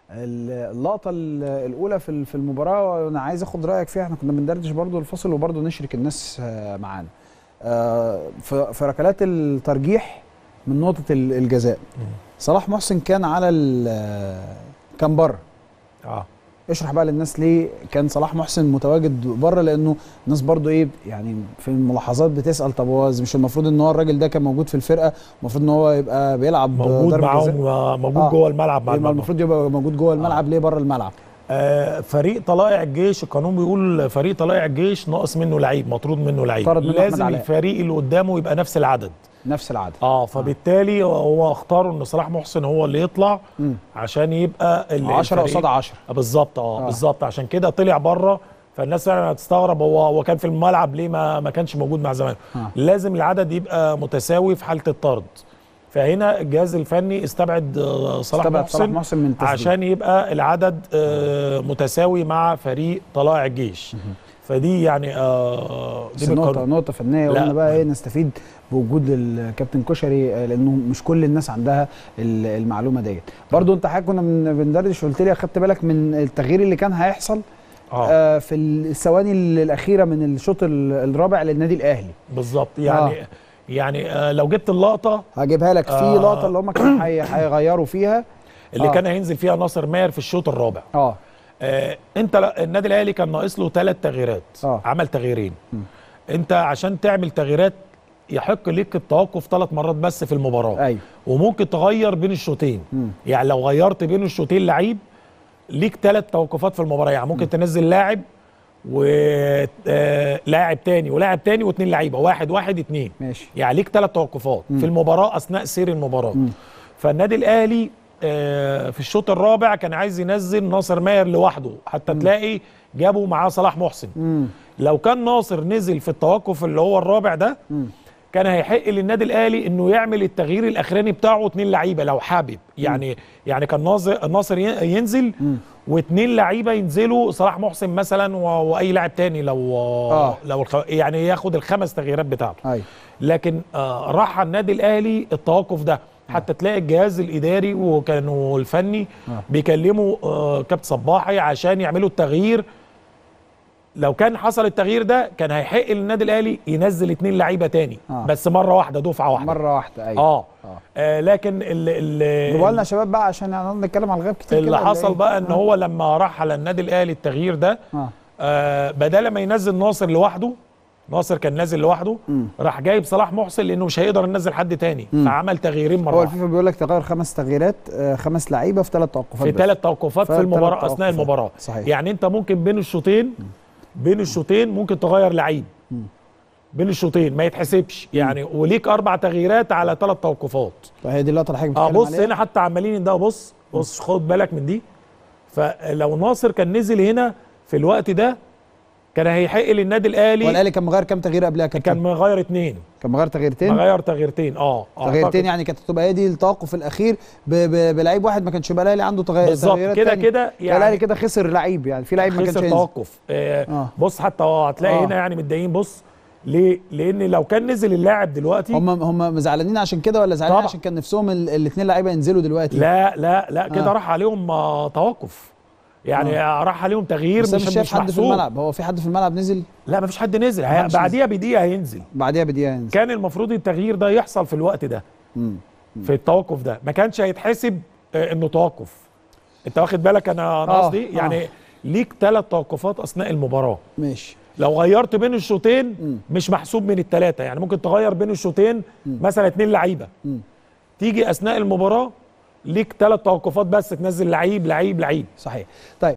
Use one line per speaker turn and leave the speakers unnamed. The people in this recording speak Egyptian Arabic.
اللقطه ال- الاولى في ال- في المباراه وانا عايز اخد رايك فيها احنا كنا بندردش برضو الفصل وبرضو نشرك الناس آه، معانا آه، في في ركلات الترجيح من نقطه ال- الجزاء صلاح محسن كان على ال- آه، كان بره
اه
اشرح بقى للناس ليه كان صلاح محسن متواجد بره لانه الناس برضو ايه يعني في الملاحظات بتسال طب هو مش المفروض ان هو الراجل ده كان موجود في الفرقه المفروض ان هو يبقى بيلعب
موجود
ضربة
معاهم
جزاء.
آه، موجود
آه.
جوه الملعب مع
يبقى
المرمى
المفروض يبقى موجود جوه الملعب ليه بره الملعب
آه فريق طلائع الجيش القانون بيقول فريق طلائع الجيش ناقص منه لعيب مطرود منه لعيب
طرد منه أحمد
لازم
علاء.
الفريق اللي قدامه يبقى نفس العدد
نفس العدد
اه فبالتالي هو اختاروا ان صلاح محسن هو اللي يطلع
مم.
عشان يبقى ال-
10
الفريق-
قصاد 10
آه، بالظبط اه,
آه.
بالظبط عشان كده طلع بره فالناس فعلا هتستغرب هو هو كان في الملعب ليه ما ما كانش موجود مع زمايله
آه.
لازم العدد يبقى متساوي في حاله الطرد فهنا الجهاز الفني استبعد آه، صلاح
استبعد صلاح
محسن
محسن من التسديد
عشان يبقى العدد آه، متساوي مع فريق طلائع الجيش فدي يعني آه
بس
دي
نقطة
بالقانون.
نقطة فنية
لا.
قلنا بقى ايه نستفيد بوجود الكابتن كشري آه، لانه مش كل الناس عندها ال- المعلومة ديت برضو انت حضرتك كنا بن- بندردش قلت لي اخدت بالك من التغيير اللي كان هيحصل
اه
آه في الثواني الأخيرة من الشوط ال- الرابع للنادي الأهلي
بالظبط يعني
آه.
يعني آه لو جبت اللقطه
هجيبها لك في
آه.
لقطة اللي هم كانوا هي- هيغيروا فيها
اللي
آه.
كان هينزل فيها ناصر ماهر في الشوط الرابع
اه
آه انت لا- النادي الاهلي كان ناقص له ثلاث تغييرات
آه.
عمل تغييرين انت عشان تعمل تغييرات يحق ليك التوقف ثلاث مرات بس في المباراه
ايوه
وممكن تغير بين الشوطين
مم.
يعني لو غيرت بين الشوطين لعيب ليك ثلاث توقفات في المباراه يعني ممكن تنزل لاعب ولاعب تاني ولاعب تاني واثنين لعيبه واحد واحد اثنين
ماشي
يعني ليك ثلاث توقفات في المباراه اثناء سير المباراه
مم.
فالنادي الاهلي آه، في الشوط الرابع كان عايز ينزل ناصر ماهر لوحده حتى تلاقي جابوا معاه صلاح محسن
مم.
لو كان ناصر نزل في التوقف اللي هو الرابع ده
مم.
كان هيحق للنادي الاهلي انه يعمل التغيير الاخراني بتاعه اتنين لعيبه لو حابب يعني يعني كان ناصر ناصر ين- ينزل واتنين لعيبه ينزلوا صلاح محسن مثلا و- واي لاعب تاني لو
آه.
لو الخ... يعني ياخد الخمس تغييرات بتاعته
ايوه
لكن آه راح على النادي الاهلي التوقف ده حتى تلاقي الجهاز الاداري وكانوا الفني
آه.
بيكلموا آه كابتن صباحي عشان يعملوا التغيير لو كان حصل التغيير ده كان هيحق للنادي الاهلي ينزل اتنين لعيبه تاني
آه.
بس مره واحده دفعه واحده
مرة واحدة ايوه
اه,
آه.
آه لكن ال
جيبوا
ال
لنا يا شباب بقى عشان نقعد نتكلم على الغياب كتير
اللي
كده ولا
حصل
إيه؟
بقى ان
آه.
هو لما راح على النادي الاهلي التغيير ده
اه
آه بدل ما ينزل ناصر لوحده ناصر كان نازل لوحده
مم.
راح جايب صلاح محسن لانه مش هيقدر ينزل حد تاني
مم.
فعمل تغييرين مره
هو
واحدة.
الفيفا بيقول لك تغير خمس تغييرات آه، خمس لعيبه في ثلاث توقفات
في
بس.
ثلاث توقفات في
في
المباراه
ثلاث
اثناء
توقفات.
المباراه
صحيح.
يعني انت ممكن بين الشوطين بين الشوطين ممكن تغير لعيب بين الشوطين ما يتحسبش يعني وليك اربع تغييرات على ثلاث توقفات
فهي دي اللقطه اللي حضرتك
اه
بتتكلم
بص
عليها.
هنا حتى عمالين ده بص بص خد بالك من دي فلو ناصر كان نزل هنا في الوقت ده كان هيحق للنادي
هو
الاهلي
الاهلي كان مغير كام تغيير قبلها يا كابتن؟
كان مغير اتنين
كان مغير تغييرتين
مغير تغييرتين اه
تغييرتين
أعتقد.
يعني كانت هتبقى هي دي التوقف الاخير ب... ب... بلعيب واحد ما كانش يبقى الاهلي عنده تغير
بالظبط
تغييرات
كده
تاني.
كده
كان
يعني
الاهلي كده خسر لعيب يعني في لعيب ما كانش
خسر
ينزل
توقف آه
آه.
بص حتى اه هتلاقي
آه.
هنا يعني متضايقين بص ليه؟ لان لو كان نزل اللاعب دلوقتي
هم هم زعلانين عشان كده ولا زعلانين
طبعا.
عشان كان نفسهم الاثنين لعيبه ينزلوا دلوقتي
لا لا لا كده
آه.
راح عليهم آه توقف يعني آه. راح عليهم تغيير
بس
مش
انا مش شايف حد في
محسوب.
الملعب هو في حد في الملعب نزل
لا مفيش حد نزل هي-
محدش
بعديها بدقيقه هينزل
بعديها بدقيقه ينزل
كان المفروض التغيير ده يحصل في الوقت ده
مم.
في التوقف ده ما كانش هيتحسب آه، انه توقف انت واخد بالك انا أنا
آه،
قصدي
آه.
يعني ليك ثلاث توقفات اثناء المباراه
ماشي
لو غيرت بين الشوطين
مم.
مش محسوب من الثلاثه يعني ممكن تغير بين الشوطين مثلا اتنين لعيبه
مم.
تيجي اثناء المباراه ليك ثلاث توقفات بس تنزل لعيب لعيب لعيب
صحيح طيب